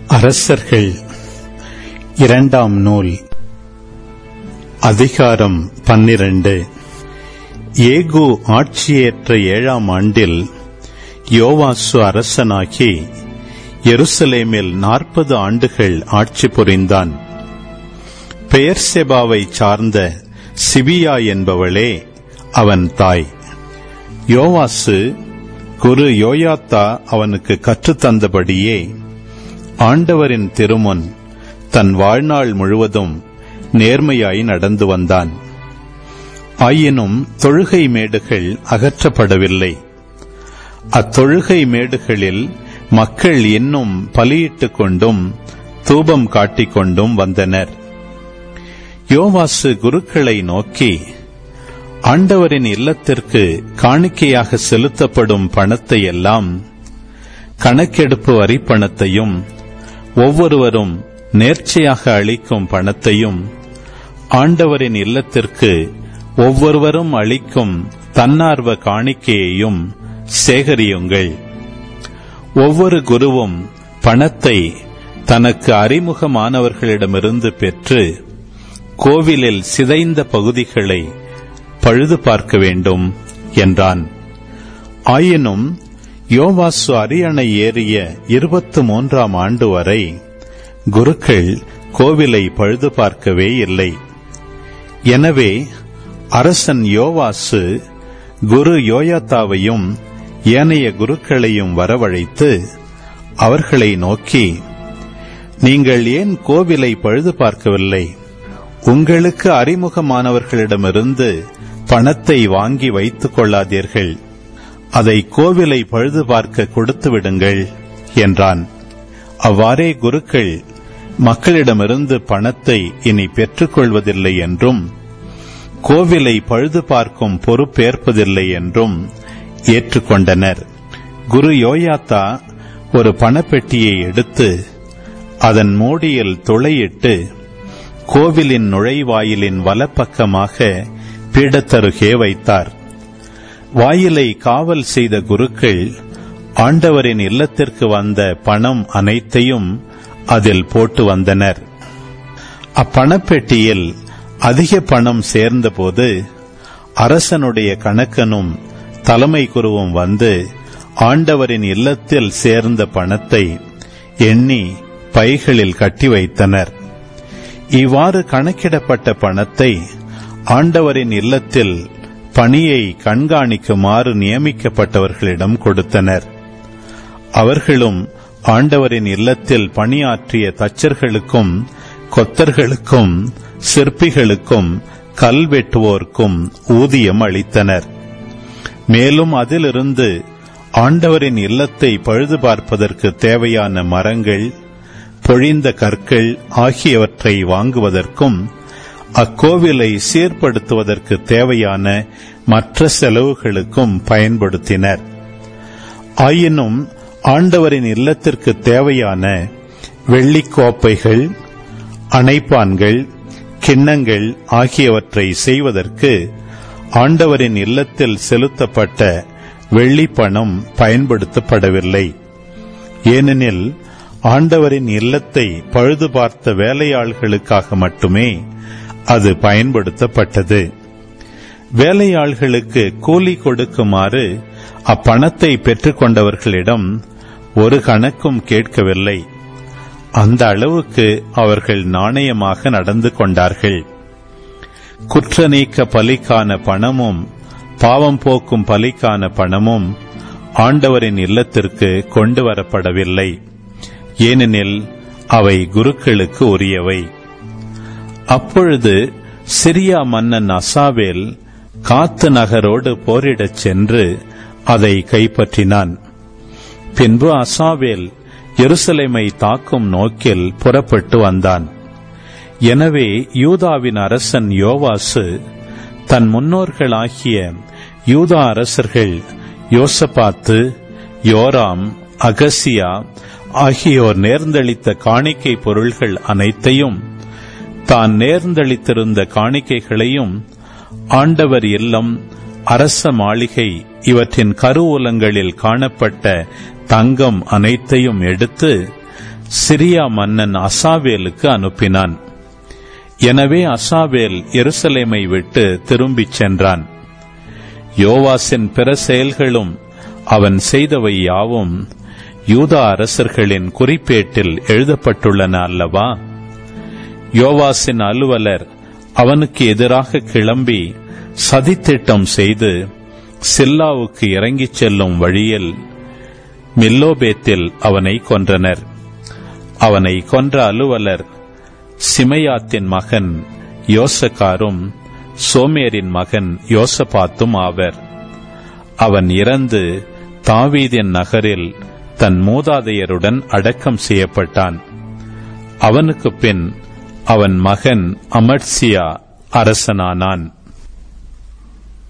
அரசர்கள் இரண்டாம் நூல் அதிகாரம் பன்னிரண்டு ஏகு ஆட்சியேற்ற ஏழாம் ஆண்டில் யோவாசு அரசனாகி எருசலேமில் நாற்பது ஆண்டுகள் ஆட்சி புரிந்தான் பெயர்செபாவை சார்ந்த சிபியா என்பவளே அவன் தாய் யோவாசு குரு யோயாத்தா அவனுக்கு கற்றுத்தந்தபடியே ஆண்டவரின் திருமுன் தன் வாழ்நாள் முழுவதும் நேர்மையாய் நடந்து வந்தான் ஆயினும் தொழுகை மேடுகள் அகற்றப்படவில்லை அத்தொழுகை மேடுகளில் மக்கள் இன்னும் பலியிட்டுக் கொண்டும் தூபம் காட்டிக் கொண்டும் வந்தனர் யோவாசு குருக்களை நோக்கி ஆண்டவரின் இல்லத்திற்கு காணிக்கையாக செலுத்தப்படும் பணத்தை எல்லாம் கணக்கெடுப்பு வரிப்பணத்தையும் ஒவ்வொருவரும் நேர்ச்சையாக அளிக்கும் பணத்தையும் ஆண்டவரின் இல்லத்திற்கு ஒவ்வொருவரும் அளிக்கும் தன்னார்வ காணிக்கையையும் சேகரியுங்கள் ஒவ்வொரு குருவும் பணத்தை தனக்கு அறிமுகமானவர்களிடமிருந்து பெற்று கோவிலில் சிதைந்த பகுதிகளை பழுது பார்க்க வேண்டும் என்றான் ஆயினும் யோவாசு அரியணை ஏறிய இருபத்து மூன்றாம் ஆண்டு வரை குருக்கள் கோவிலை பழுது பார்க்கவே இல்லை எனவே அரசன் யோவாசு குரு யோயாத்தாவையும் ஏனைய குருக்களையும் வரவழைத்து அவர்களை நோக்கி நீங்கள் ஏன் கோவிலை பழுது பார்க்கவில்லை உங்களுக்கு அறிமுகமானவர்களிடமிருந்து பணத்தை வாங்கி வைத்துக் கொள்ளாதீர்கள் அதை கோவிலை பழுது பார்க்க கொடுத்து விடுங்கள் என்றான் அவ்வாறே குருக்கள் மக்களிடமிருந்து பணத்தை இனி பெற்றுக்கொள்வதில்லை என்றும் கோவிலை பழுது பார்க்கும் பொறுப்பேற்பதில்லை என்றும் ஏற்றுக்கொண்டனர் குரு யோயாத்தா ஒரு பணப்பெட்டியை எடுத்து அதன் மூடியில் துளையிட்டு கோவிலின் நுழைவாயிலின் வலப்பக்கமாக பீடத்தருகே வைத்தார் வாயிலை காவல் செய்த குருக்கள் ஆண்டவரின் இல்லத்திற்கு வந்த பணம் அனைத்தையும் அதில் போட்டு வந்தனர் அப்பணப்பெட்டியில் அதிக பணம் சேர்ந்தபோது அரசனுடைய கணக்கனும் தலைமை குருவும் வந்து ஆண்டவரின் இல்லத்தில் சேர்ந்த பணத்தை எண்ணி பைகளில் கட்டி வைத்தனர் இவ்வாறு கணக்கிடப்பட்ட பணத்தை ஆண்டவரின் இல்லத்தில் பணியை கண்காணிக்குமாறு நியமிக்கப்பட்டவர்களிடம் கொடுத்தனர் அவர்களும் ஆண்டவரின் இல்லத்தில் பணியாற்றிய தச்சர்களுக்கும் கொத்தர்களுக்கும் சிற்பிகளுக்கும் கல்வெட்டுவோர்க்கும் ஊதியம் அளித்தனர் மேலும் அதிலிருந்து ஆண்டவரின் இல்லத்தை பழுது பார்ப்பதற்கு தேவையான மரங்கள் பொழிந்த கற்கள் ஆகியவற்றை வாங்குவதற்கும் அக்கோவிலை சீர்படுத்துவதற்கு தேவையான மற்ற செலவுகளுக்கும் பயன்படுத்தினர் ஆயினும் ஆண்டவரின் இல்லத்திற்கு தேவையான வெள்ளிக்கோப்பைகள் அணைப்பான்கள் கிண்ணங்கள் ஆகியவற்றை செய்வதற்கு ஆண்டவரின் இல்லத்தில் செலுத்தப்பட்ட வெள்ளிப்பணம் பயன்படுத்தப்படவில்லை ஏனெனில் ஆண்டவரின் இல்லத்தை பழுது பார்த்த வேலையாள்களுக்காக மட்டுமே அது பயன்படுத்தப்பட்டது வேலையாள்களுக்கு கூலி கொடுக்குமாறு அப்பணத்தை பெற்றுக்கொண்டவர்களிடம் ஒரு கணக்கும் கேட்கவில்லை அந்த அளவுக்கு அவர்கள் நாணயமாக நடந்து கொண்டார்கள் குற்ற நீக்க பலிக்கான பணமும் பாவம் போக்கும் பலிக்கான பணமும் ஆண்டவரின் இல்லத்திற்கு கொண்டு வரப்படவில்லை ஏனெனில் அவை குருக்களுக்கு உரியவை அப்பொழுது சிரியா மன்னன் அசாவேல் காத்து நகரோடு போரிடச் சென்று அதை கைப்பற்றினான் பின்பு அசாவேல் எருசலேமை தாக்கும் நோக்கில் புறப்பட்டு வந்தான் எனவே யூதாவின் அரசன் யோவாசு தன் முன்னோர்களாகிய யூதா அரசர்கள் யோசபாத்து யோராம் அகசியா ஆகியோர் நேர்ந்தளித்த காணிக்கை பொருள்கள் அனைத்தையும் தான் நேர்ந்தளித்திருந்த காணிக்கைகளையும் ஆண்டவர் இல்லம் அரச மாளிகை இவற்றின் கருவூலங்களில் காணப்பட்ட தங்கம் அனைத்தையும் எடுத்து சிரியா மன்னன் அசாவேலுக்கு அனுப்பினான் எனவே அசாவேல் எருசலேமை விட்டு திரும்பிச் சென்றான் யோவாசின் பிற செயல்களும் அவன் செய்தவை யாவும் யூதா அரசர்களின் குறிப்பேட்டில் எழுதப்பட்டுள்ளன அல்லவா யோவாசின் அலுவலர் அவனுக்கு எதிராக கிளம்பி சதித்திட்டம் செய்து சில்லாவுக்கு இறங்கிச் செல்லும் வழியில் மில்லோபேத்தில் அவனை கொன்றனர் அவனை கொன்ற அலுவலர் சிமையாத்தின் மகன் யோசகாரும் சோமேரின் மகன் யோசபாத்தும் ஆவர் அவன் இறந்து தாவீதின் நகரில் தன் மூதாதையருடன் அடக்கம் செய்யப்பட்டான் அவனுக்கு பின் அவன் மகன் அமர்சியா அரசனானான்